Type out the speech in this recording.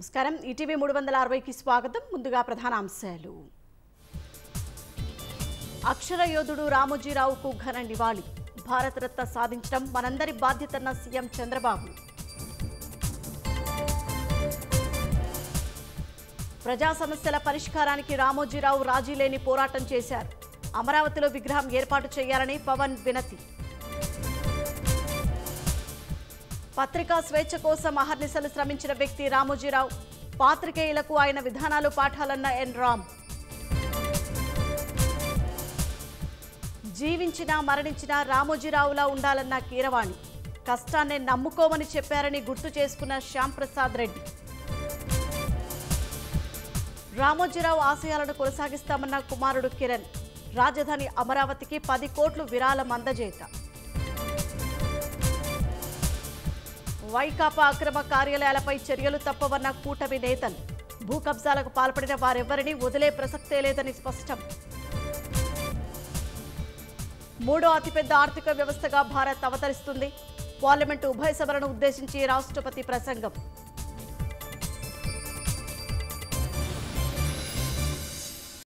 నమస్కారం ఈటీవీ మూడు వందల అరవైకి స్వాగతం ముందుగా ప్రధాన అంశాలు అక్షర యోధుడు రామోజీరావుకు ఘన నివాళి భారతరత్న సాధించడం మనందరి బాధ్యతన్న సీఎం చంద్రబాబు ప్రజా సమస్యల పరిష్కారానికి రామోజీరావు రాజీ లేని పోరాటం చేశారు అమరావతిలో విగ్రహం ఏర్పాటు చేయాలని పవన్ వినతి పత్రికా స్వేచ్ఛ కోసం అహర్నిశలు శ్రమించిన వ్యక్తి రామోజీరావు పాత్రికేయులకు ఆయన విధానాలు పాఠాలన్న ఎన్ రామ్ జీవించినా మరణించినా రామోజీరావులా ఉండాలన్న కీరవాణి కష్టాన్నే నమ్ముకోమని చెప్పారని గుర్తు చేసుకున్న శ్యాంప్రసాద్ రెడ్డి రామోజీరావు ఆశయాలను కొనసాగిస్తామన్న కుమారుడు కిరణ్ రాజధాని అమరావతికి పది కోట్లు విరాళం అందజేత వైకాపా అక్రమ కార్యాలయాలపై చర్యలు తప్పవన్న కూటమి నేతలు భూ కబ్జాలకు పాల్పడిన వారెవ్వరినీ వదిలే ప్రసక్తే లేదని స్పష్టం మూడో అతిపెద్ద ఆర్థిక వ్యవస్థగా భారత్ అవతరిస్తుంది పార్లమెంటు ఉభయ సభలను ఉద్దేశించి రాష్ట్రపతి ప్రసంగం